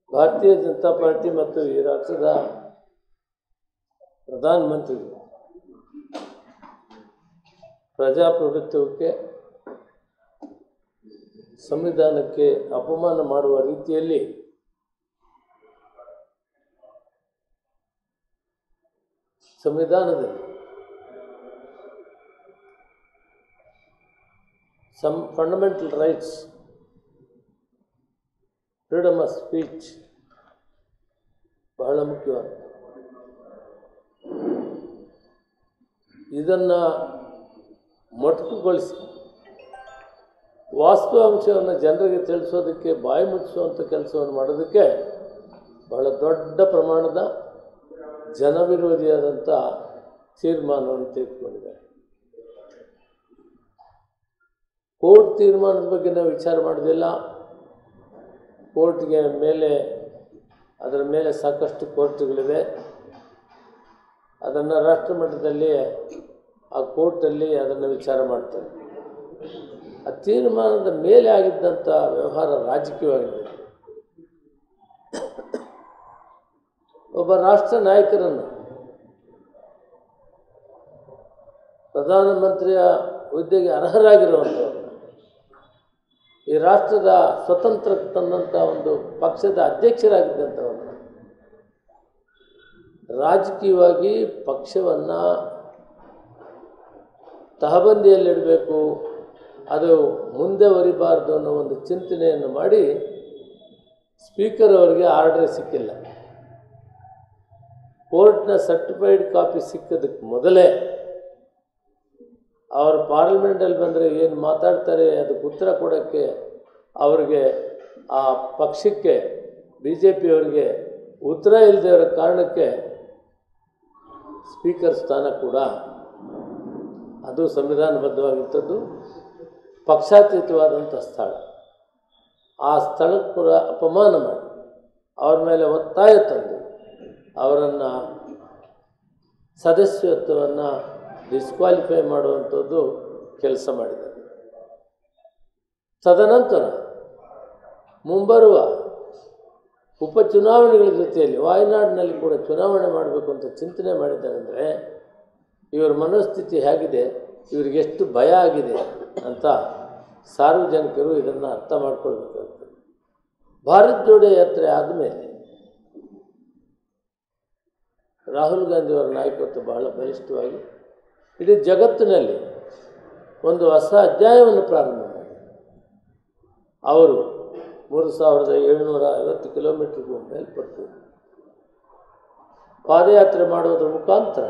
ಭಾರತೀಯ ಜನತಾ ಪಾರ್ಟಿ ಮತ್ತು ಈ ರಾಷ್ಟ್ರದ ಪ್ರಧಾನಮಂತ್ರಿಗಳು ಪ್ರಜಾಪ್ರಭುತ್ವಕ್ಕೆ ಸಂವಿಧಾನಕ್ಕೆ ಅಪಮಾನ ಮಾಡುವ ರೀತಿಯಲ್ಲಿ ಸಂವಿಧಾನದಲ್ಲಿ some fundamental rights freedom of speech ಬಹಳ ಮುಖ್ಯವಾದ ಇದನ್ನು ಮೊಟಕುಗೊಳಿಸಿ ವಾಸ್ತವಾಂಶವನ್ನು ಜನರಿಗೆ ತಿಳಿಸೋದಕ್ಕೆ ಬಾಯಿ ಮುಚ್ಚಿಸುವಂಥ ಕೆಲಸವನ್ನು ಮಾಡೋದಕ್ಕೆ ಬಹಳ ದೊಡ್ಡ ಪ್ರಮಾಣದ ಜನವಿರೋಧಿಯಾದಂಥ ತೀರ್ಮಾನವನ್ನು ತೆಗೆದುಕೊಂಡಿದ್ದಾರೆ ಕೋರ್ಟ್ ತೀರ್ಮಾನದ ಬಗ್ಗೆ ನಾವು ವಿಚಾರ ಮಾಡೋದಿಲ್ಲ ಕೋರ್ಟ್ಗೆ ಮೇಲೆ ಅದರ ಮೇಲೆ ಸಾಕಷ್ಟು ಕೋರ್ಟ್ಗಳಿವೆ ಅದನ್ನು ರಾಷ್ಟ್ರ ಮಟ್ಟದಲ್ಲಿ ಆ ಕೋರ್ಟಲ್ಲಿ ಅದನ್ನು ವಿಚಾರ ಮಾಡ್ತಾರೆ ಆ ತೀರ್ಮಾನದ ಮೇಲೆ ಆಗಿದ್ದಂಥ ವ್ಯವಹಾರ ರಾಜಕೀಯವಾಗಿದೆ ಒಬ್ಬ ರಾಷ್ಟ್ರ ನಾಯಕರನ್ನು ಪ್ರಧಾನಮಂತ್ರಿಯ ಹುದ್ದೆಗೆ ಅರ್ಹರಾಗಿರುವಂಥವ್ರು ಈ ರಾಷ್ಟ್ರದ ಸ್ವತಂತ್ರಕ್ಕೆ ತಂದಂಥ ಒಂದು ಪಕ್ಷದ ಅಧ್ಯಕ್ಷರಾಗಿದ್ದಂಥವ್ರು ರಾಜಕೀಯವಾಗಿ ಪಕ್ಷವನ್ನು ತಹಬಂದಿಯಲ್ಲಿಡಬೇಕು ಅದು ಮುಂದೆ ಒರಿಬಾರ್ದು ಅನ್ನೋ ಒಂದು ಚಿಂತನೆಯನ್ನು ಮಾಡಿ ಸ್ಪೀಕರ್ ಅವರಿಗೆ ಆರ್ಡರ್ ಸಿಕ್ಕಿಲ್ಲ ಕೋರ್ಟ್ನ ಸರ್ಟಿಫೈಡ್ ಕಾಪಿ ಸಿಕ್ಕೋದಕ್ಕೆ ಮೊದಲೇ ಅವರು ಪಾರ್ಲಿಮೆಂಟಲ್ಲಿ ಬಂದರೆ ಏನು ಮಾತಾಡ್ತಾರೆ ಅದಕ್ಕೆ ಉತ್ತರ ಕೊಡೋಕ್ಕೆ ಅವ್ರಿಗೆ ಆ ಪಕ್ಷಕ್ಕೆ ಬಿ ಜೆ ಪಿಯವರಿಗೆ ಉತ್ತರ ಇಲ್ಲದೆ ಇರೋ ಕಾರಣಕ್ಕೆ ಸ್ಪೀಕರ್ ಸ್ಥಾನ ಕೂಡ ಅದು ಸಂವಿಧಾನಬದ್ಧವಾಗಿದ್ದದ್ದು ಪಕ್ಷಾತೀತವಾದಂಥ ಸ್ಥಳ ಆ ಸ್ಥಳಕ್ಕೆ ಕೂಡ ಅಪಮಾನ ಮಾಡಿ ಅವ್ರ ಮೇಲೆ ಒತ್ತಾಯ ತಂದು ಅವರನ್ನು ಸದಸ್ಯತ್ವವನ್ನು ಡಿಸ್ಕ್ವಾಲಿಫೈ ಮಾಡುವಂಥದ್ದು ಕೆಲಸ ಮಾಡಿದ್ದಾರೆ ತದನಂತರ ಮುಂಬರುವ ಉಪಚುನಾವಣೆಗಳ ಜೊತೆಯಲ್ಲಿ ವಾಯನಾಡಿನಲ್ಲಿ ಕೂಡ ಚುನಾವಣೆ ಮಾಡಬೇಕು ಅಂತ ಚಿಂತನೆ ಮಾಡಿದ್ದಾರೆ ಅಂದರೆ ಇವರ ಮನೋಸ್ಥಿತಿ ಹೇಗಿದೆ ಇವರಿಗೆ ಎಷ್ಟು ಭಯ ಆಗಿದೆ ಅಂತ ಸಾರ್ವಜನಿಕರು ಇದನ್ನು ಅರ್ಥ ಮಾಡ್ಕೊಳ್ಬೇಕಾಗ್ತದೆ ಭಾರತ್ ಜೋಡೋ ಯಾತ್ರೆ ಆದಮೇಲೆ ರಾಹುಲ್ ಗಾಂಧಿಯವರ ನಾಯಕತ್ವ ಬಹಳ ಬಲಿಷ್ಠವಾಗಿ ಇಡೀ ಜಗತ್ತಿನಲ್ಲಿ ಒಂದು ಹೊಸ ಅಧ್ಯಾಯವನ್ನು ಪ್ರಾರಂಭ ಮಾಡಿ ಅವರು ಮೂರು ಸಾವಿರದ ಏಳ್ನೂರ ಐವತ್ತು ಕಿಲೋಮೀಟರ್ಗೂ ಮೇಲ್ಪಟ್ಟು ಪಾದಯಾತ್ರೆ ಮಾಡುವುದರ ಮುಖಾಂತರ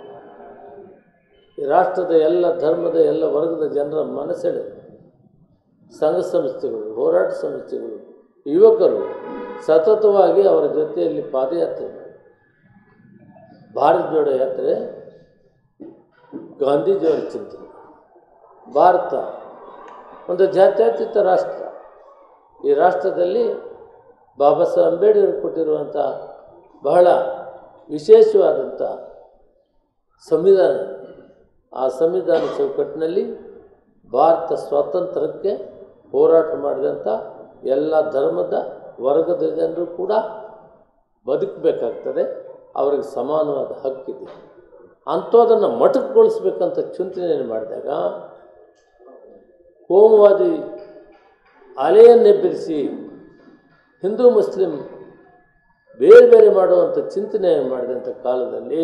ಈ ರಾಷ್ಟ್ರದ ಎಲ್ಲ ಧರ್ಮದ ಎಲ್ಲ ವರ್ಗದ ಜನರ ಮನಸೆಳೆದು ಸಂಘ ಸಂಸ್ಥೆಗಳು ಹೋರಾಟ ಸಂಸ್ಥೆಗಳು ಯುವಕರು ಸತತವಾಗಿ ಅವರ ಜೊತೆಯಲ್ಲಿ ಪಾದಯಾತ್ರೆ ಮಾಡಿ ಭಾರತ್ ಜೋಡೋ ಯಾತ್ರೆ ಗಾಂಧೀಜಿಯವರ ಚಿಂತನೆ ಭಾರತ ಒಂದು ಜಾತ್ಯತೀತ ರಾಷ್ಟ್ರ ಈ ರಾಷ್ಟ್ರದಲ್ಲಿ ಬಾಬಾ ಸಾಹೇಬ್ ಅಂಬೇಡ್ಕರ್ ಕೊಟ್ಟಿರುವಂಥ ಬಹಳ ವಿಶೇಷವಾದಂಥ ಸಂವಿಧಾನ ಆ ಸಂವಿಧಾನ ಚೌಕಟ್ಟಿನಲ್ಲಿ ಭಾರತ ಸ್ವಾತಂತ್ರ್ಯಕ್ಕೆ ಹೋರಾಟ ಮಾಡಿದಂಥ ಎಲ್ಲ ಧರ್ಮದ ವರ್ಗದ ಜನರು ಕೂಡ ಬದುಕಬೇಕಾಗ್ತದೆ ಅವರಿಗೆ ಸಮಾನವಾದ ಹಕ್ಕಿದೆ ಅಂಥದ್ದನ್ನು ಮಟಕಗೊಳಿಸ್ಬೇಕಂತ ಚಿಂತನೆಯನ್ನು ಮಾಡಿದಾಗ ಕೋಮುವಾದಿ ಅಲೆಯನ್ನೆಬ್ಬರಿಸಿ ಹಿಂದೂ ಮುಸ್ಲಿಂ ಬೇರೆ ಬೇರೆ ಮಾಡುವಂಥ ಚಿಂತನೆ ಮಾಡಿದಂಥ ಕಾಲದಲ್ಲಿ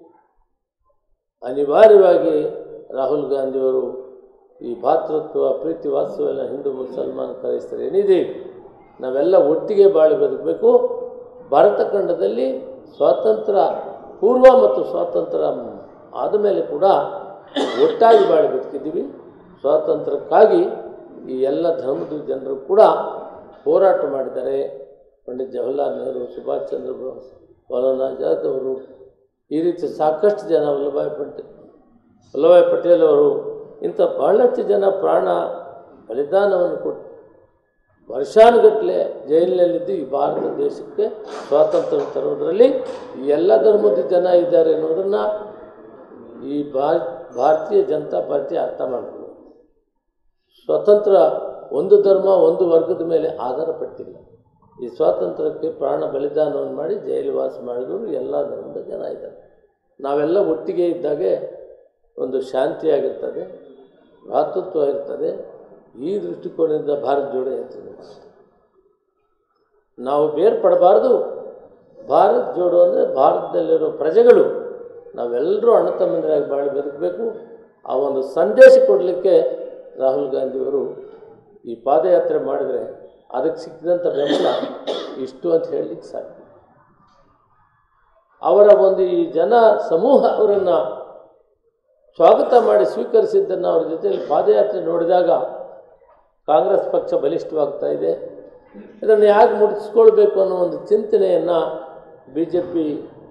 ಅನಿವಾರ್ಯವಾಗಿ ರಾಹುಲ್ ಗಾಂಧಿಯವರು ಈ ಭಾತೃತ್ವ ಪ್ರೀತಿ ವಾತ್ಸವ್ಯನ ಹಿಂದೂ ಮುಸಲ್ಮಾನ್ ಕ್ರೈಸ್ತರು ಏನಿದೆ ನಾವೆಲ್ಲ ಒಟ್ಟಿಗೆ ಬಾಳಿ ಬದುಕಬೇಕು ಭಾರತ ಖಂಡದಲ್ಲಿ ಸ್ವಾತಂತ್ರ್ಯ ಪೂರ್ವ ಮತ್ತು ಸ್ವಾತಂತ್ರ್ಯ ಆದಮೇಲೆ ಕೂಡ ಒಟ್ಟಾಗಿ ಬಾಳಿ ಬದುಕಿದ್ದೀವಿ ಸ್ವಾತಂತ್ರ್ಯಕ್ಕಾಗಿ ಈ ಎಲ್ಲ ಧರ್ಮದ ಜನರು ಕೂಡ ಹೋರಾಟ ಮಾಡಿದ್ದಾರೆ ಪಂಡಿತ್ ಜವಾಹರ್ಲಾಲ್ ನೆಹರು ಸುಭಾಷ್ ಚಂದ್ರ ಬೋಸ್ ಮೌಲಾನಾ ಆಜಾದ್ ಅವರು ಈ ರೀತಿ ಸಾಕಷ್ಟು ಜನ ವಲ್ಲಭಾಯ್ ಪಟೇಲ್ ವಲ್ಲಭಾಯ್ ಪಟೇಲ್ ಅವರು ಇಂಥ ಬಹಳಷ್ಟು ಜನ ಪ್ರಾಣ ಬಲಿದಾನವನ್ನು ಕೊಟ್ಟು ವರ್ಷಾನುಗಟ್ಟಲೆ ಜೈಲಿನಲ್ಲಿದ್ದು ಈ ಭಾರತ ದೇಶಕ್ಕೆ ಸ್ವಾತಂತ್ರ್ಯ ತರೋದರಲ್ಲಿ ಈ ಎಲ್ಲ ಧರ್ಮದ ಜನ ಇದ್ದಾರೆ ಅನ್ನೋದನ್ನು ಈ ಭಾರತೀಯ ಜನತಾ ಪಾರ್ಟಿ ಅರ್ಥ ಮಾಡ್ಕೊಳ್ಳೋದು ಸ್ವತಂತ್ರ ಒಂದು ಧರ್ಮ ಒಂದು ವರ್ಗದ ಮೇಲೆ ಆಧಾರ ಪಟ್ಟಿಲ್ಲ ಈ ಸ್ವಾತಂತ್ರ್ಯಕ್ಕೆ ಪ್ರಾಣ ಬಲಿದಾನವನ್ನು ಮಾಡಿ ಜೈಲು ವಾಸ ಮಾಡಿದವರು ಎಲ್ಲ ಧರ್ಮದ ಜನ ಇದ್ದಾರೆ ನಾವೆಲ್ಲ ಒಟ್ಟಿಗೆ ಇದ್ದಾಗೆ ಒಂದು ಶಾಂತಿಯಾಗಿರ್ತದೆ ಭ್ರಾತೃತ್ವ ಇರ್ತದೆ ಈ ದೃಷ್ಟಿಕೋನದಿಂದ ಭಾರತ ಜೋಡೋ ಯಾತ್ರೆ ಮಾಡ್ತಾರೆ ನಾವು ಬೇರ್ಪಡಬಾರ್ದು ಭಾರತ್ ಜೋಡೋ ಅಂದರೆ ಭಾರತದಲ್ಲಿರೋ ಪ್ರಜೆಗಳು ನಾವೆಲ್ಲರೂ ಅಣ್ಣ ತಮ್ಮಂದಿರಾಗಿ ಬಾಳಿ ಬದುಕಬೇಕು ಆ ಒಂದು ಸಂದೇಶ ಕೊಡಲಿಕ್ಕೆ ರಾಹುಲ್ ಗಾಂಧಿಯವರು ಈ ಪಾದಯಾತ್ರೆ ಮಾಡಿದರೆ ಅದಕ್ಕೆ ಸಿಕ್ಕಿದಂಥ ಬೆಂಬಲ ಇಷ್ಟು ಅಂತ ಹೇಳಲಿಕ್ಕೆ ಸಾಧ್ಯ ಅವರ ಒಂದು ಈ ಜನ ಸಮೂಹ ಅವರನ್ನು ಸ್ವಾಗತ ಮಾಡಿ ಸ್ವೀಕರಿಸಿದ್ದನ್ನು ಅವ್ರ ಜೊತೆಯಲ್ಲಿ ಪಾದಯಾತ್ರೆ ನೋಡಿದಾಗ ಕಾಂಗ್ರೆಸ್ ಪಕ್ಷ ಬಲಿಷ್ಠವಾಗ್ತಾ ಇದೆ ಇದನ್ನು ಯಾಕೆ ಮುಡಿಸ್ಕೊಳ್ಬೇಕು ಅನ್ನೋ ಒಂದು ಚಿಂತನೆಯನ್ನು ಬಿ ಜೆ ಪಿ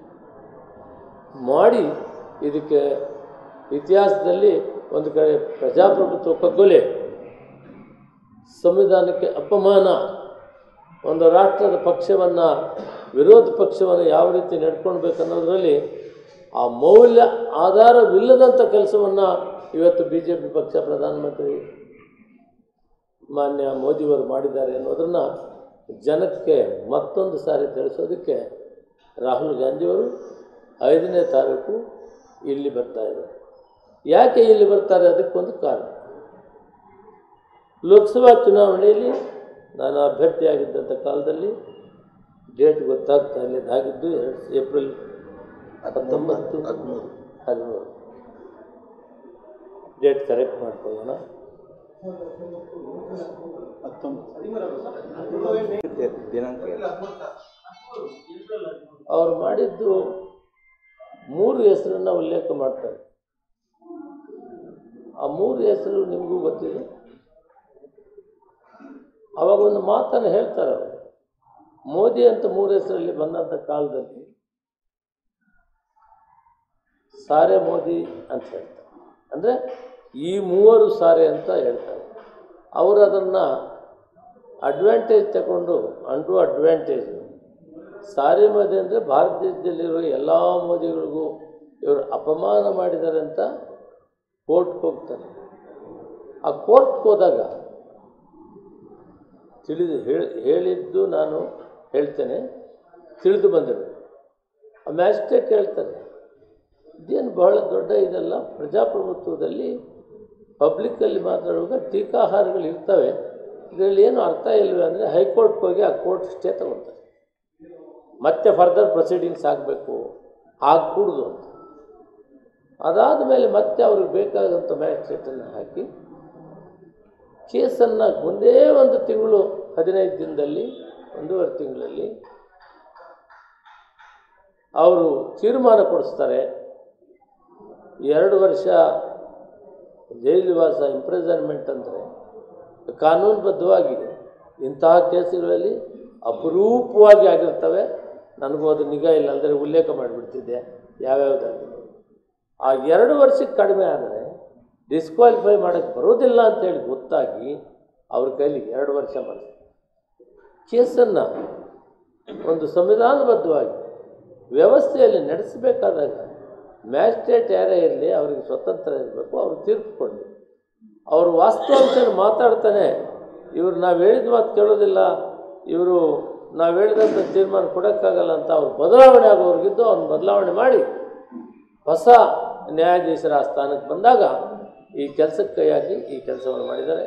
ಮಾಡಿ ಇದಕ್ಕೆ ಇತಿಹಾಸದಲ್ಲಿ ಒಂದು ಕಡೆ ಪ್ರಜಾಪ್ರಭುತ್ವ ಕಗ್ಗೊಲೆ ಸಂವಿಧಾನಕ್ಕೆ ಅಪಮಾನ ಒಂದು ರಾಷ್ಟ್ರದ ಪಕ್ಷವನ್ನು ವಿರೋಧ ಪಕ್ಷವನ್ನು ಯಾವ ರೀತಿ ನಡ್ಕೊಳ್ಬೇಕು ಅನ್ನೋದರಲ್ಲಿ ಆ ಮೌಲ್ಯ ಆಧಾರವಿಲ್ಲದಂಥ ಕೆಲಸವನ್ನು ಇವತ್ತು ಬಿ ಜೆ ಪಿ ಪಕ್ಷ ಪ್ರಧಾನಮಂತ್ರಿ ಮಾನ್ಯ ಮೋದಿಯವರು ಮಾಡಿದ್ದಾರೆ ಅನ್ನೋದನ್ನು ಜನಕ್ಕೆ ಮತ್ತೊಂದು ಸಾರಿ ತಿಳಿಸೋದಕ್ಕೆ ರಾಹುಲ್ ಗಾಂಧಿಯವರು ಐದನೇ ತಾರೀಕು ಇಲ್ಲಿ ಬರ್ತಾ ಇದ್ದಾರೆ ಯಾಕೆ ಇಲ್ಲಿ ಬರ್ತಾರೆ ಅದಕ್ಕೊಂದು ಕಾರಣ ಲೋಕಸಭಾ ಚುನಾವಣೆಯಲ್ಲಿ ನಾನು ಅಭ್ಯರ್ಥಿಯಾಗಿದ್ದಂಥ ಕಾಲದಲ್ಲಿ ಡೇಟ್ ಗೊತ್ತಾಗ್ತಾ ಇಲ್ಲದಾಗಿದ್ದು ಎರಡು ಏಪ್ರಿಲ್ ಹತ್ತೊಂಬತ್ತು ಹದಿಮೂರು ಹದಿಮೂರು ಡೇಟ್ ಕರೆಕ್ಟ್ ಮಾಡ್ಕೊಳ್ಳೋಣ ದಿನಾಂಕ ಅವ್ರು ಮಾಡಿದ್ದು ಮೂರು ಹೆಸರನ್ನು ಉಲ್ಲೇಖ ಮಾಡ್ತಾರೆ ಆ ಮೂರು ಹೆಸರು ನಿಮಗೂ ಗೊತ್ತಿದೆ ಅವಾಗ ಒಂದು ಮಾತನ್ನು ಹೇಳ್ತಾರೆ ಅವರು ಮೋದಿ ಅಂತ ಮೂರು ಹೆಸರಲ್ಲಿ ಬಂದಂಥ ಕಾಲದಲ್ಲಿ ಸಾರೆ ಮೋದಿ ಅಂತ ಹೇಳ್ತಾರೆ ಅಂದರೆ ಈ ಮೂವರು ಸಾರೆ ಅಂತ ಹೇಳ್ತಾರೆ ಅವರು ಅದನ್ನು ಅಡ್ವಾಂಟೇಜ್ ತಗೊಂಡು ಅಂಡು ಅಡ್ವಾಂಟೇಜು ಸಾರೆ ಮೋದಿ ಅಂದರೆ ಭಾರತ ದೇಶದಲ್ಲಿರೋ ಎಲ್ಲ ಮೋದಿಗಳಿಗೂ ಇವರು ಅಪಮಾನ ಮಾಡಿದ್ದಾರೆ ಅಂತ ಕೋರ್ಟ್ಗೆ ಹೋಗ್ತಾರೆ ಆ ಕೋರ್ಟ್ಗೆ ಹೋದಾಗ ತಿಳಿದು ಹೇಳಿ ಹೇಳಿದ್ದು ನಾನು ಹೇಳ್ತೇನೆ ತಿಳಿದು ಬಂದಿರೋದು ಆ ಮ್ಯಾಜಿಸ್ಟ್ರೇಟ್ ಹೇಳ್ತಾರೆ ಇದೇನು ಬಹಳ ದೊಡ್ಡ ಇದಲ್ಲ ಪ್ರಜಾಪ್ರಭುತ್ವದಲ್ಲಿ ಪಬ್ಲಿಕ್ಕಲ್ಲಿ ಮಾತಾಡುವಾಗ ಟೀಕಾಹಾರಗಳು ಇರ್ತವೆ ಇದರಲ್ಲಿ ಏನು ಅರ್ಥ ಇಲ್ಲವೇ ಅಂದರೆ ಹೈಕೋರ್ಟ್ಗೆ ಹೋಗಿ ಆ ಕೋರ್ಟ್ ಸ್ಟೇ ತಗೊಳ್ತಾರೆ ಮತ್ತೆ ಫರ್ದರ್ ಪ್ರೊಸೀಡಿಂಗ್ಸ್ ಆಗಬೇಕು ಆಗಕೂಡ್ದು ಅಂತ ಅದಾದ ಮೇಲೆ ಮತ್ತೆ ಅವ್ರಿಗೆ ಬೇಕಾದಂಥ ಮ್ಯಾಜಿಸ್ಟ್ರೇಟನ್ನು ಹಾಕಿ ಕೇಸನ್ನು ಒಂದೇ ಒಂದು ತಿಂಗಳು ಹದಿನೈದು ದಿನದಲ್ಲಿ ಒಂದೂವರೆ ತಿಂಗಳಲ್ಲಿ ಅವರು ತೀರ್ಮಾನ ಕೊಡಿಸ್ತಾರೆ ಎರಡು ವರ್ಷ ಜೈಲುವಾಸ ಇಂಪ್ರಿಸನ್ಮೆಂಟ್ ಅಂದರೆ ಕಾನೂನುಬದ್ಧವಾಗಿ ಇಂತಹ ಕೇಸುಗಳಲ್ಲಿ ಅಪರೂಪವಾಗಿ ಆಗಿರ್ತವೆ ನನಗೂ ಅದು ನಿಗಾ ಇಲ್ಲ ಅಂದರೆ ಉಲ್ಲೇಖ ಮಾಡಿಬಿಡ್ತಿದ್ದೆ ಯಾವ್ಯಾವುದಾಗಿ ಆ ಎರಡು ವರ್ಷಕ್ಕೆ ಕಡಿಮೆ ಆದರೆ ಡಿಸ್ಕ್ವಾಲಿಫೈ ಮಾಡೋಕ್ಕೆ ಬರೋದಿಲ್ಲ ಅಂತೇಳಿ ಗೊತ್ತಾಗಿ ಅವ್ರ ಕೈಲಿ ಎರಡು ವರ್ಷ ಮಾಡಿ ಕೇಸನ್ನು ಒಂದು ಸಂವಿಧಾನಬದ್ಧವಾಗಿ ವ್ಯವಸ್ಥೆಯಲ್ಲಿ ನಡೆಸಬೇಕಾದಾಗ ಮ್ಯಾಜಿಸ್ಟ್ರೇಟ್ ಯಾರೇ ಇರಲಿ ಅವರಿಗೆ ಸ್ವತಂತ್ರ ಇರಬೇಕು ಅವರು ತೀರ್ಪು ಕೊಡಲಿ ಅವರು ವಾಸ್ತವಾಂಶನ ಮಾತಾಡ್ತಾನೆ ಇವರು ನಾವು ಹೇಳಿದ ಮಾತು ಕೇಳೋದಿಲ್ಲ ಇವರು ನಾವು ಹೇಳಿದಂಥ ತೀರ್ಮಾನ ಕೊಡೋಕ್ಕಾಗಲ್ಲ ಅಂತ ಅವ್ರು ಬದಲಾವಣೆ ಆಗೋರ್ಗಿದ್ದು ಅವ್ರನ್ನ ಬದಲಾವಣೆ ಮಾಡಿ ಹೊಸ ನ್ಯಾಯಾಧೀಶರ ಆ ಸ್ಥಾನಕ್ಕೆ ಬಂದಾಗ ಈ ಕೆಲಸಕ್ಕೆ ಕೈ ಹಾಕಿ ಈ ಕೆಲಸವನ್ನು ಮಾಡಿದ್ದಾರೆ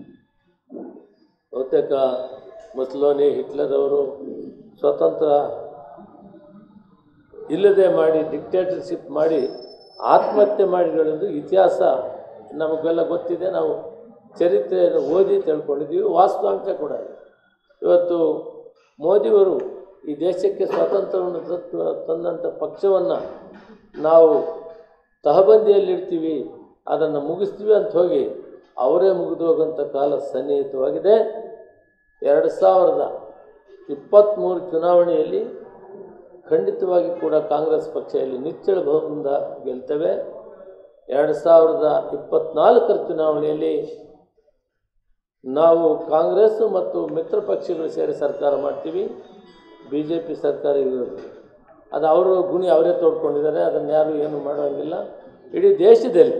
ಬಹುತೇಕ ಮುಸ್ಲೋನಿ ಹಿಟ್ಲರ್ ಅವರು ಸ್ವತಂತ್ರ ಇಲ್ಲದೆ ಮಾಡಿ ಡಿಕ್ಟೇಟರ್ಶಿಪ್ ಮಾಡಿ ಆತ್ಮಹತ್ಯೆ ಮಾಡಿರೋದು ಇತಿಹಾಸ ನಮಗೆಲ್ಲ ಗೊತ್ತಿದೆ ನಾವು ಚರಿತ್ರೆಯನ್ನು ಓದಿ ತಿಳ್ಕೊಂಡಿದ್ದೀವಿ ವಾಸ್ತವಾಂಶ ಕೂಡ ಇದೆ ಇವತ್ತು ಮೋದಿಯವರು ಈ ದೇಶಕ್ಕೆ ಸ್ವಾತಂತ್ರ್ಯವನ್ನು ತತ್- ತಂದಂಥ ಪಕ್ಷವನ್ನು ನಾವು ತಹಬಂದಿಯಲ್ಲಿಡ್ತೀವಿ ಅದನ್ನು ಮುಗಿಸ್ತೀವಿ ಅಂತ ಹೋಗಿ ಅವರೇ ಮುಗಿದು ಹೋಗೋಂಥ ಕಾಲ ಸನ್ನಿಹಿತವಾಗಿದೆ ಎರಡು ಸಾವಿರದ ಇಪ್ಪತ್ತ್ಮೂರು ಚುನಾವಣೆಯಲ್ಲಿ ಖಂಡಿತವಾಗಿ ಕೂಡ ಕಾಂಗ್ರೆಸ್ ಪಕ್ಷ ಇಲ್ಲಿ ನಿಚ್ಚಳ ಬಹುಮತದಿಂದ ಗೆಲ್ತೇವೆ ಎರಡು ಸಾವಿರದ ಇಪ್ಪತ್ತ್ನಾಲ್ಕರ ಚುನಾವಣೆಯಲ್ಲಿ ನಾವು ಕಾಂಗ್ರೆಸ್ ಮತ್ತು ಮಿತ್ರ ಪಕ್ಷಗಳು ಸೇರಿ ಸರ್ಕಾರ ಮಾಡ್ತೀವಿ ಬಿ ಜೆ ಪಿ ಸರ್ಕಾರ ಇರೋದು ಅದು ಅವರು ಗುಣಿ ಅವರೇ ತೋಡ್ಕೊಂಡಿದ್ದಾರೆ ಅದನ್ನು ಯಾರು ಏನು ಮಾಡೋಂಗಿಲ್ಲ ಇಡೀ ದೇಶದಲ್ಲಿ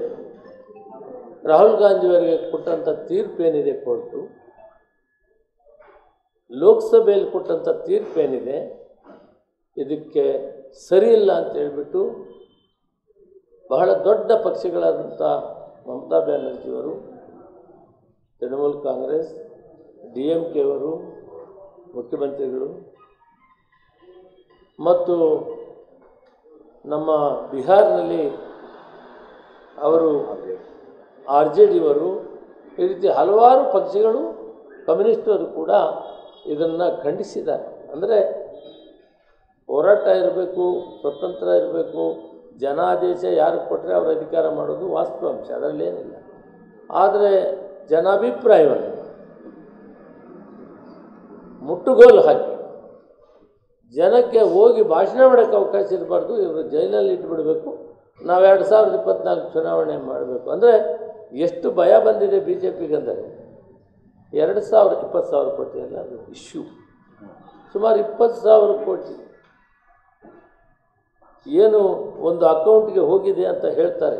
ರಾಹುಲ್ ಗಾಂಧಿಯವರಿಗೆ ಕೊಟ್ಟಂಥ ತೀರ್ಪು ಏನಿದೆ ಕೋರ್ಟು ಲೋಕಸಭೆಯಲ್ಲಿ ಕೊಟ್ಟಂಥ ತೀರ್ಪೇನಿದೆ ಇದಕ್ಕೆ ಸರಿಯಿಲ್ಲ ಅಂತ ಹೇಳ್ಬಿಟ್ಟು ಬಹಳ ದೊಡ್ಡ ಪಕ್ಷಗಳಾದಂಥ ಮಮತಾ ಬ್ಯಾನರ್ಜಿಯವರು ತೃಣಮೂಲ್ ಕಾಂಗ್ರೆಸ್ ಡಿ ಎಂ ಕೆವರು ಮುಖ್ಯಮಂತ್ರಿಗಳು ಮತ್ತು ನಮ್ಮ ಬಿಹಾರ್ನಲ್ಲಿ ಅವರು ಆರ್ ಜೆ ಡಿಯವರು ಈ ರೀತಿ ಹಲವಾರು ಪಕ್ಷಗಳು ಕಮ್ಯುನಿಸ್ಟರು ಕೂಡ ಇದನ್ನು ಖಂಡಿಸಿದ್ದಾರೆ ಅಂದರೆ ಹೋರಾಟ ಇರಬೇಕು ಸ್ವತಂತ್ರ ಇರಬೇಕು ಜನಾದೇಶ ಯಾರು ಕೊಟ್ಟರೆ ಅವರು ಅಧಿಕಾರ ಮಾಡೋದು ವಾಸ್ತವಾಂಶ ಅದರಲ್ಲೇನಿಲ್ಲ ಆದರೆ ಜನಾಭಿಪ್ರಾಯವನ್ನು ಮುಟ್ಟುಗೋಲು ಹಾಕಿ ಜನಕ್ಕೆ ಹೋಗಿ ಭಾಷಣ ಮಾಡೋಕ್ಕೆ ಅವಕಾಶ ಇರಬಾರ್ದು ಇವರು ಜೈಲಲ್ಲಿ ಇಟ್ಬಿಡಬೇಕು ನಾವು ಎರಡು ಸಾವಿರದ ಇಪ್ಪತ್ನಾಲ್ಕು ಚುನಾವಣೆ ಮಾಡಬೇಕು ಅಂದರೆ ಎಷ್ಟು ಭಯ ಬಂದಿದೆ ಬಿ ಜೆ ಪಿಗಂದರೆ ಎರಡು ಸಾವಿರ ಇಪ್ಪತ್ತು ಸಾವಿರ ಕೋಟಿ ಅಲ್ಲ ಅದು ಇಶ್ಯೂ ಸುಮಾರು ಇಪ್ಪತ್ತು ಸಾವಿರ ಕೋಟಿ ಏನು ಒಂದು ಅಕೌಂಟ್ಗೆ ಹೋಗಿದೆ ಅಂತ ಹೇಳ್ತಾರೆ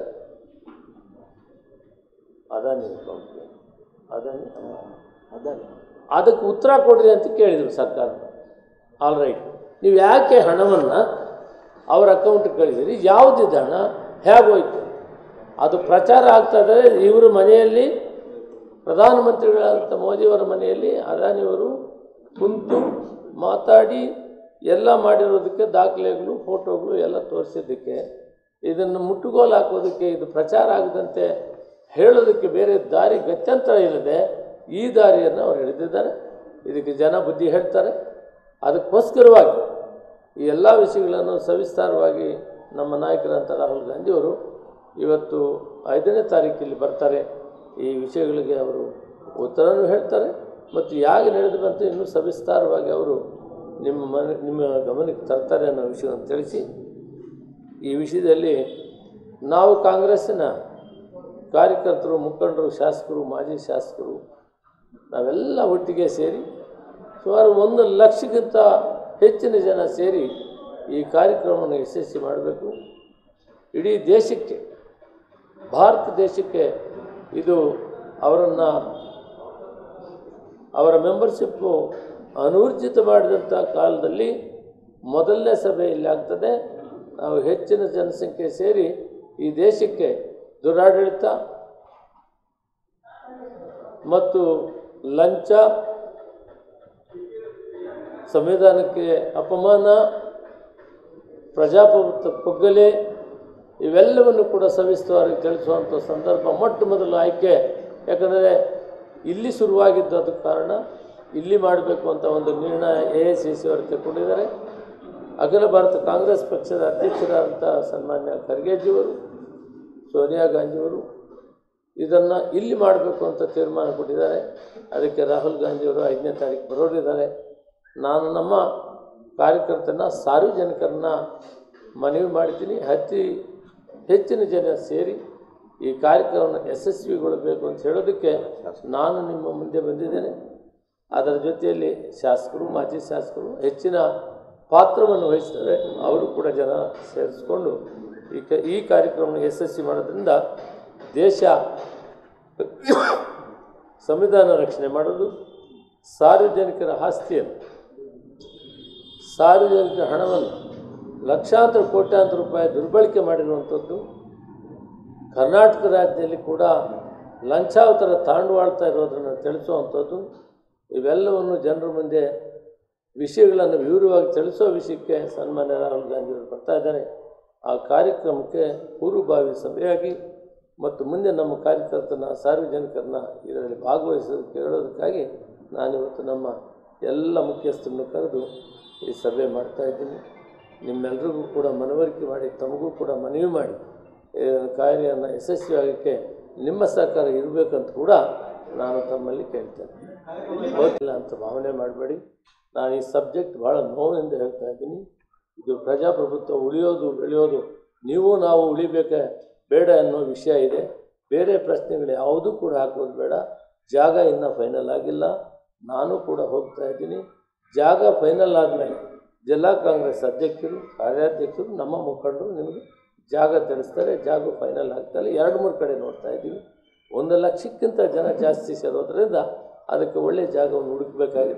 ಅದಾನಿ ಅಕೌಂಟ್ಗೆ ಅದಾನಿ ಅದಾನಿ ಅದಕ್ಕೆ ಉತ್ತರ ಕೊಡ್ರಿ ಅಂತ ಕೇಳಿದರು ಸರ್ಕಾರ ಆಲ್ ರೈಟ್ ನೀವು ಯಾಕೆ ಹಣವನ್ನು ಅವ್ರ ಅಕೌಂಟ್ಗೆ ಕಳಿಸಿರಿ ಯಾವುದಿದೆ ಹಣ ಹೇಗೋಯ್ತು ಅದು ಪ್ರಚಾರ ಆಗ್ತದೆ ಇವರು ಮನೆಯಲ್ಲಿ ಪ್ರಧಾನಮಂತ್ರಿಗಳಾದಂಥ ಮೋದಿಯವರ ಮನೆಯಲ್ಲಿ ಅದಾನಿಯವರು ಕುಂತು ಮಾತಾಡಿ ಎಲ್ಲ ಮಾಡಿರೋದಕ್ಕೆ ದಾಖಲೆಗಳು ಫೋಟೋಗಳು ಎಲ್ಲ ತೋರಿಸಿದ್ದಕ್ಕೆ ಇದನ್ನು ಮುಟ್ಟುಗೋಲು ಹಾಕೋದಕ್ಕೆ ಇದು ಪ್ರಚಾರ ಆಗದಂತೆ ಹೇಳೋದಕ್ಕೆ ಬೇರೆ ದಾರಿ ಗತ್ಯಂತರ ಇಲ್ಲದೆ ಈ ದಾರಿಯನ್ನು ಅವ್ರು ಹಿಡಿದಿದ್ದಾರೆ ಇದಕ್ಕೆ ಜನ ಬುದ್ಧಿ ಹೇಳ್ತಾರೆ ಅದಕ್ಕೋಸ್ಕರವಾಗಿ ಈ ಎಲ್ಲ ವಿಷಯಗಳನ್ನು ಸವಿಸ್ತಾರವಾಗಿ ನಮ್ಮ ನಾಯಕರಂತ ರಾಹುಲ್ ಗಾಂಧಿಯವರು ಇವತ್ತು ಐದನೇ ತಾರೀಕಿಲ್ಲಿ ಬರ್ತಾರೆ ಈ ವಿಷಯಗಳಿಗೆ ಅವರು ಉತ್ತರನೂ ಹೇಳ್ತಾರೆ ಮತ್ತು ಯಾಕೆ ನಡೆದು ಬಂತು ಇನ್ನೂ ಸವಿಸ್ತಾರವಾಗಿ ಅವರು ನಿಮ್ಮ ಮನೆ ನಿಮ್ಮ ಗಮನಕ್ಕೆ ತರ್ತಾರೆ ಅನ್ನೋ ವಿಷಯವನ್ನು ತಿಳಿಸಿ ಈ ವಿಷಯದಲ್ಲಿ ನಾವು ಕಾಂಗ್ರೆಸ್ಸಿನ ಕಾರ್ಯಕರ್ತರು ಮುಖಂಡರು ಶಾಸಕರು ಮಾಜಿ ಶಾಸಕರು ನಾವೆಲ್ಲ ಒಟ್ಟಿಗೆ ಸೇರಿ ಸುಮಾರು ಒಂದು ಲಕ್ಷಕ್ಕಿಂತ ಹೆಚ್ಚಿನ ಜನ ಸೇರಿ ಈ ಕಾರ್ಯಕ್ರಮವನ್ನು ಯಶಸ್ವಿ ಮಾಡಬೇಕು ಇಡೀ ದೇಶಕ್ಕೆ ಭಾರತ ದೇಶಕ್ಕೆ ಇದು ಅವರನ್ನು ಅವರ ಮೆಂಬರ್ಶಿಪ್ಪು ಅನೂರ್ಜಿತ ಮಾಡಿದಂಥ ಕಾಲದಲ್ಲಿ ಮೊದಲನೇ ಸಭೆ ಇಲ್ಲಿ ಆಗ್ತದೆ ನಾವು ಹೆಚ್ಚಿನ ಜನಸಂಖ್ಯೆ ಸೇರಿ ಈ ದೇಶಕ್ಕೆ ದುರಾಡಳಿತ ಮತ್ತು ಲಂಚ ಸಂವಿಧಾನಕ್ಕೆ ಅಪಮಾನ ಪ್ರಜಾಪ್ರಭುತ್ವ ಕುಗ್ಗಲೆ ಇವೆಲ್ಲವನ್ನು ಕೂಡ ಸವಿಸ್ತರವಾಗಿ ತಿಳಿಸುವಂಥ ಸಂದರ್ಭ ಮೊಟ್ಟ ಮೊದಲು ಆಯ್ಕೆ ಯಾಕಂದರೆ ಇಲ್ಲಿ ಶುರುವಾಗಿದ್ದದ ಕಾರಣ ಇಲ್ಲಿ ಮಾಡಬೇಕು ಅಂತ ಒಂದು ನಿರ್ಣಯ ಎ ಐ ಸಿ ಸಿ ಅವರು ತೆಗೆದುಕೊಂಡಿದ್ದಾರೆ ಅಖಿಲ ಭಾರತ ಕಾಂಗ್ರೆಸ್ ಪಕ್ಷದ ಅಧ್ಯಕ್ಷರಾದಂಥ ಸನ್ಮಾನ್ಯ ಖರ್ಗೆಜಿಯವರು ಸೋನಿಯಾ ಗಾಂಧಿಯವರು ಇದನ್ನು ಇಲ್ಲಿ ಮಾಡಬೇಕು ಅಂತ ತೀರ್ಮಾನ ಕೊಟ್ಟಿದ್ದಾರೆ ಅದಕ್ಕೆ ರಾಹುಲ್ ಗಾಂಧಿಯವರು ಐದನೇ ತಾರೀಕು ಬರೋರಿದ್ದಾರೆ ನಾನು ನಮ್ಮ ಕಾರ್ಯಕರ್ತನ ಸಾರ್ವಜನಿಕರನ್ನ ಮನವಿ ಮಾಡ್ತೀನಿ ಅತಿ ಹೆಚ್ಚಿನ ಜನ ಸೇರಿ ಈ ಕಾರ್ಯಕ್ರಮವನ್ನು ಯಶಸ್ವಿಗೊಳ್ಳಬೇಕು ಅಂತ ಹೇಳೋದಕ್ಕೆ ನಾನು ನಿಮ್ಮ ಮುಂದೆ ಬಂದಿದ್ದೇನೆ ಅದರ ಜೊತೆಯಲ್ಲಿ ಶಾಸಕರು ಮಾಜಿ ಶಾಸಕರು ಹೆಚ್ಚಿನ ಪಾತ್ರವನ್ನು ವಹಿಸ್ತಾರೆ ಅವರು ಕೂಡ ಜನ ಸೇರಿಸ್ಕೊಂಡು ಈ ಕ ಈ ಕಾರ್ಯಕ್ರಮವನ್ನು ಯಶಸ್ವಿ ಮಾಡೋದ್ರಿಂದ ದೇಶ ಸಂವಿಧಾನ ರಕ್ಷಣೆ ಮಾಡೋದು ಸಾರ್ವಜನಿಕರ ಆಸ್ತಿಯನ್ನು ಸಾರ್ವಜನಿಕರ ಹಣವನ್ನು ಲಕ್ಷಾಂತರ ಕೋಟ್ಯಾಂತರ ರೂಪಾಯಿ ದುರ್ಬಳಕೆ ಮಾಡಿರುವಂಥದ್ದು ಕರ್ನಾಟಕ ರಾಜ್ಯದಲ್ಲಿ ಕೂಡ ಲಂಚಾವತರ ತಾಂಡವಾಡ್ತಾ ಇರೋದನ್ನು ತಿಳಿಸುವಂಥದ್ದು ಇವೆಲ್ಲವನ್ನು ಜನರ ಮುಂದೆ ವಿಷಯಗಳನ್ನು ವಿವರವಾಗಿ ತಿಳಿಸೋ ವಿಷಯಕ್ಕೆ ಸನ್ಮಾನ್ಯ ರಾಹುಲ್ ಗಾಂಧಿಯವರು ಬರ್ತಾ ಇದ್ದಾರೆ ಆ ಕಾರ್ಯಕ್ರಮಕ್ಕೆ ಪೂರ್ವಭಾವಿ ಸಭೆಯಾಗಿ ಮತ್ತು ಮುಂದೆ ನಮ್ಮ ಕಾರ್ಯಕರ್ತನ ಸಾರ್ವಜನಿಕರನ್ನ ಇದರಲ್ಲಿ ಭಾಗವಹಿಸೋದಕ್ಕೆ ಹೇಳೋದಕ್ಕಾಗಿ ನಾನಿವತ್ತು ನಮ್ಮ ಎಲ್ಲ ಮುಖ್ಯಸ್ಥರನ್ನು ಕರೆದು ಈ ಸಭೆ ಮಾಡ್ತಾ ಇದ್ದೀನಿ ನಿಮ್ಮೆಲ್ಲರಿಗೂ ಕೂಡ ಮನವರಿಕೆ ಮಾಡಿ ತಮಗೂ ಕೂಡ ಮನವಿ ಮಾಡಿ ಈ ಕಾರ್ಯವನ್ನು ಯಶಸ್ವಿಯಾಗಕ್ಕೆ ನಿಮ್ಮ ಸಹಕಾರ ಇರಬೇಕಂತ ಕೂಡ ನಾನು ತಮ್ಮಲ್ಲಿ ಕೇಳ್ತೇನೆ ಹೋಗಿಲ್ಲ ಅಂತ ಭಾವನೆ ಮಾಡಬೇಡಿ ನಾನು ಈ ಸಬ್ಜೆಕ್ಟ್ ಭಾಳ ನೋವಿನಿಂದ ಹೇಳ್ತಾ ಇದ್ದೀನಿ ಇದು ಪ್ರಜಾಪ್ರಭುತ್ವ ಉಳಿಯೋದು ಬೆಳೆಯೋದು ನೀವು ನಾವು ಉಳಿಬೇಕೆ ಬೇಡ ಅನ್ನೋ ವಿಷಯ ಇದೆ ಬೇರೆ ಪ್ರಶ್ನೆಗಳು ಯಾವುದೂ ಕೂಡ ಹಾಕೋದು ಬೇಡ ಜಾಗ ಇನ್ನೂ ಫೈನಲ್ ಆಗಿಲ್ಲ ನಾನು ಕೂಡ ಹೋಗ್ತಾ ಇದ್ದೀನಿ ಜಾಗ ಫೈನಲ್ ಆದಮೇಲೆ ಜಿಲ್ಲಾ ಕಾಂಗ್ರೆಸ್ ಅಧ್ಯಕ್ಷರು ಕಾರ್ಯಾಧ್ಯಕ್ಷರು ನಮ್ಮ ಮುಖಂಡರು ನಿಮಗೆ ಜಾಗ ತಿಳಿಸ್ತಾರೆ ಜಾಗ ಫೈನಲ್ ಆಗ್ತಾರೆ ಎರಡು ಮೂರು ಕಡೆ ನೋಡ್ತಾ ಇದ್ದೀವಿ ಒಂದು ಲಕ್ಷಕ್ಕಿಂತ ಜನ ಜಾಸ್ತಿ ಸೇರೋದ್ರಿಂದ ಅದಕ್ಕೆ ಒಳ್ಳೆಯ ಜಾಗವನ್ನು ಹುಡುಕಬೇಕಾಗಿದೆ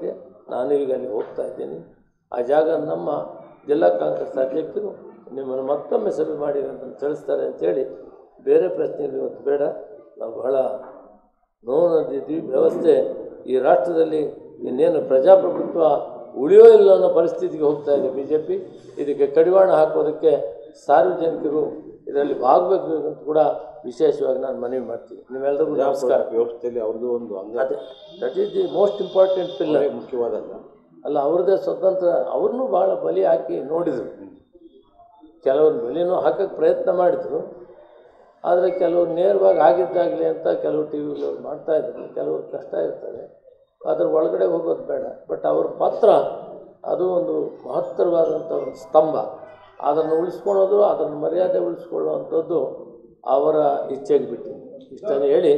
ನಾನು ಈಗ ಅಲ್ಲಿ ಹೋಗ್ತಾ ಇದ್ದೀನಿ ಆ ಜಾಗ ನಮ್ಮ ಜಿಲ್ಲಾ ಕಾಂಗ್ರೆಸ್ ಅಧ್ಯಕ್ಷರು ನಿಮ್ಮನ್ನು ಮತ್ತೊಮ್ಮೆ ಸಭೆ ಮಾಡಿ ಅಂತ ತಿಳಿಸ್ತಾರೆ ಅಂತೇಳಿ ಬೇರೆ ಪ್ರಶ್ನೆಗಳು ಇವತ್ತು ಬೇಡ ನಾವು ಬಹಳ ನೋವಿನಲ್ಲಿದ್ದೀವಿ ವ್ಯವಸ್ಥೆ ಈ ರಾಷ್ಟ್ರದಲ್ಲಿ ಇನ್ನೇನು ಪ್ರಜಾಪ್ರಭುತ್ವ ಉಳಿಯೋ ಇಲ್ಲ ಅನ್ನೋ ಪರಿಸ್ಥಿತಿಗೆ ಹೋಗ್ತಾ ಇದೆ ಬಿ ಜೆ ಪಿ ಇದಕ್ಕೆ ಕಡಿವಾಣ ಹಾಕೋದಕ್ಕೆ ಸಾರ್ವಜನಿಕರು ಇದರಲ್ಲಿ ಭಾಗಬೇಕು ಅಂತ ಕೂಡ ವಿಶೇಷವಾಗಿ ನಾನು ಮನವಿ ಮಾಡ್ತೀನಿ ನಿಮ್ಮೆಲ್ಲರಿಗೂ ನಮಸ್ಕಾರ ವ್ಯವಸ್ಥೆಯಲ್ಲಿ ಅವ್ರದ್ದು ಒಂದು ಅಂಗ ಅದೇ that is the most important pillar ಮುಖ್ಯವಾದಲ್ಲ ಅಲ್ಲ ಅವ್ರದ್ದೇ ಸ್ವತಂತ್ರ ಅವ್ರನ್ನೂ ಭಾಳ ಬಲಿ ಹಾಕಿ ನೋಡಿದರು ಕೆಲವರು ಬಲಿನೂ ಹಾಕಕ್ಕೆ ಪ್ರಯತ್ನ ಮಾಡಿದರು ಆದರೆ ಕೆಲವರು ನೇರವಾಗಿ ಆಗಿದ್ದಾಗಲಿ ಅಂತ ಕೆಲವು ಟಿ ವಿಗಳು ಮಾಡ್ತಾ ಇದ್ದಾರೆ ಕೆಲವರು ಕಷ್ಟ ಇರ್ತದೆ ಅದ್ರ ಒಳಗಡೆ ಹೋಗೋದು ಬೇಡ ಬಟ್ ಅವ್ರ ಪಾತ್ರ ಅದು ಒಂದು ಮಹತ್ತರವಾದಂಥ ಒಂದು ಸ್ತಂಭ ಅದನ್ನು ಉಳಿಸ್ಕೊಳ್ಳೋದು ಅದನ್ನು ಮರ್ಯಾದೆ ಉಳಿಸ್ಕೊಳ್ಳುವಂಥದ್ದು ಅವರ ಇಚ್ಛೆಗೆ ಬಿಟ್ಟಿದೆ ಇಷ್ಟನ್ನು ಹೇಳಿ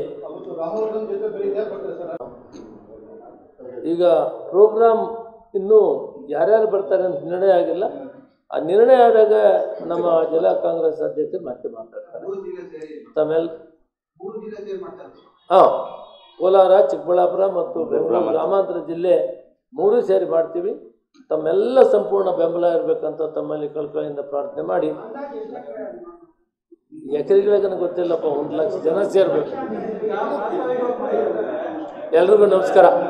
ಈಗ ಪ್ರೋಗ್ರಾಮ್ ಇನ್ನೂ ಯಾರ್ಯಾರು ಬರ್ತಾರೆ ಅಂತ ನಿರ್ಣಯ ಆಗಿಲ್ಲ ಆ ನಿರ್ಣಯ ಆದಾಗ ನಮ್ಮ ಜಿಲ್ಲಾ ಕಾಂಗ್ರೆಸ್ ಅಧ್ಯಕ್ಷರು ಮತ್ತೆ ಮಾತಾಡ್ತಾರೆ ತಮ್ಮೆಲ್ ಹಾಂ ಕೋಲಾರ ಚಿಕ್ಕಬಳ್ಳಾಪುರ ಮತ್ತು ಬೆಂಗಳೂರು ಗ್ರಾಮಾಂತರ ಜಿಲ್ಲೆ ಮೂರೂ ಸೇರಿ ಮಾಡ್ತೀವಿ ತಮ್ಮೆಲ್ಲ ಸಂಪೂರ್ಣ ಬೆಂಬಲ ಇರಬೇಕಂತ ತಮ್ಮಲ್ಲಿ ಕಳ್ಕಳಿಯಿಂದ ಪ್ರಾರ್ಥನೆ ಮಾಡಿ ಎಕರೆಗಳಿಗೆ ಗೊತ್ತಿಲ್ಲಪ್ಪ ಒಂದು ಲಕ್ಷ ಜನ ಸೇರಬೇಕು ಎಲ್ರಿಗೂ ನಮಸ್ಕಾರ